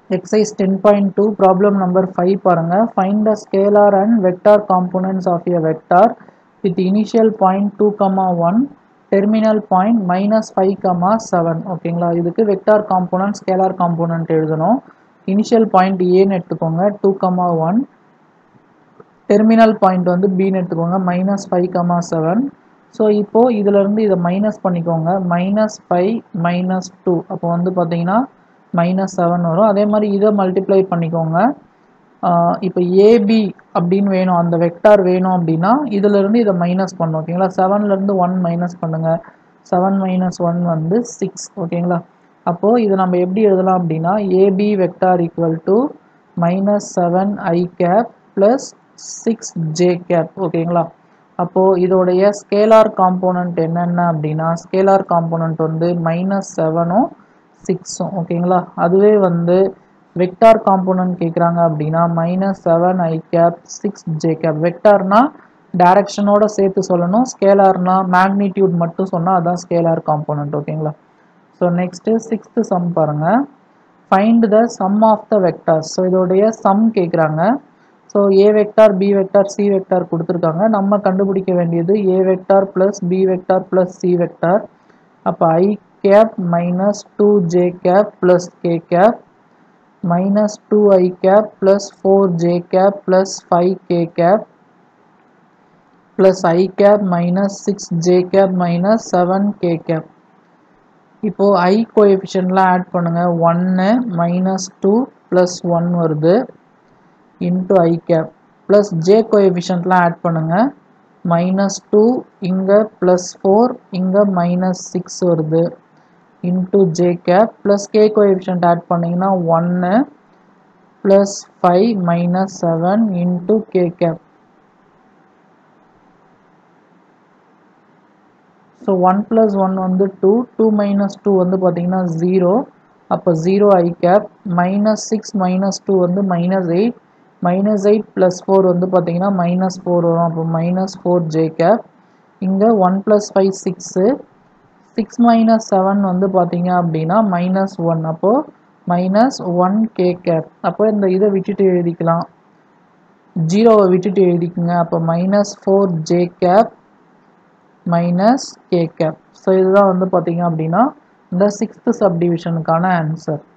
exercise ten point two problem number five பாருங்கள் find the scalar and vector components of a vector with initial point two comma one terminal point minus five comma seven ஓகேங்களா இதுக்கு vector component scalar component எழுதணும் initial point ஏன்னு எடுத்துக்கோங்க two comma one terminal point வந்து பின்னு எடுத்துக்கோங்க minus five comma seven so இப்போது இதிலேருந்து இதை மைனஸ் பண்ணிக்கோங்க மைனஸ் ஃபைவ் மைனஸ் டூ அப்போ வந்து பார்த்தீங்கன்னா மைனஸ் செவன் வரும் அதே மாதிரி இதை மல்டிப்ளை பண்ணிக்கோங்க இப்போ ஏபி அப்படின்னு வேணும் அந்த வெக்டார் வேணும் அப்படின்னா இதிலேருந்து இதை மைனஸ் பண்ணும் ஓகேங்களா செவன்லேருந்து ஒன் மைனஸ் பண்ணுங்கள் செவன் மைனஸ் ஒன் வந்து சிக்ஸ் ஓகேங்களா அப்போது இதை நம்ம எப்படி எழுதலாம் அப்படின்னா AB vector equal to minus seven i cap plus six j cap ஓகேங்களா அப்போது இதோடைய ஸ்கேலார் காம்போனன்ட் என்னென்ன அப்படின்னா ஸ்கேலார் காம்போனன்ட் வந்து மைனஸ் செவனும் சிக்ஸும் ஓகேங்களா அதுவே வந்து வெக்டார் காம்போனன்ட் கேட்குறாங்க அப்படின்னா minus seven i cap six j cap வெக்டார்னா டைரக்ஷனோட சேர்த்து சொல்லணும் ஸ்கேலார்னா மேக்னிடியூட் மட்டும் சொன்னால் அதான் ஸ்கேலார் காம்போனன்ட் ஓகேங்களா ஸோ நெக்ஸ்ட்டு சிக்ஸ்த்து சம் பாருங்கள் find the sum of the vectors so இதோடைய சம் கேட்குறாங்க so a vector b vector c vector கொடுத்துருக்காங்க நம்ம கண்டுபிடிக்க வேண்டியது a vector plus b vector plus c vector அப்போ i cap minus two j cap plus k cap minus two i cap plus four j cap plus five k cap plus i cap minus six j cap minus seven k cap இப்போது ஐ கோஎஃபிஷியன்ட்லாம் add பண்ணுங்கள் ஒன்று minus two plus one வருது into i cap plus j கோஎஃபிஷியன்ட்லாம் add பண்ணுங்கள் minus two இங்கே plus four இங்கே minus six வருது into j cap plus k coefficient add பண்ணிங்கன்னா ஒன்று plus five minus seven into k cap so one plus one வந்து two two minus two வந்து பார்த்தீங்கன்னா ஜீரோ அப்போ zero i cap minus six minus two வந்து minus eight minus eight plus four வந்து பார்த்தீங்கன்னா minus four வரும் அப்போ minus four j cap இங்கே one plus five six six minus seven வந்து பார்த்தீங்க அப்படின்னா மைனஸ் ஒன் அப்போது மைனஸ் ஒன் கே கேப் அப்போ இந்த இதை விட்டுட்டு எழுதிக்கலாம் ஜீரோவை விட்டுட்டு எழுதிக்குங்க அப்போ minus four j cap minus k cap so இதுதான் வந்து பார்த்தீங்க அப்படின்னா இந்த சிக்ஸ்த்து சப்டிவிஷனுக்கான ஆன்சர்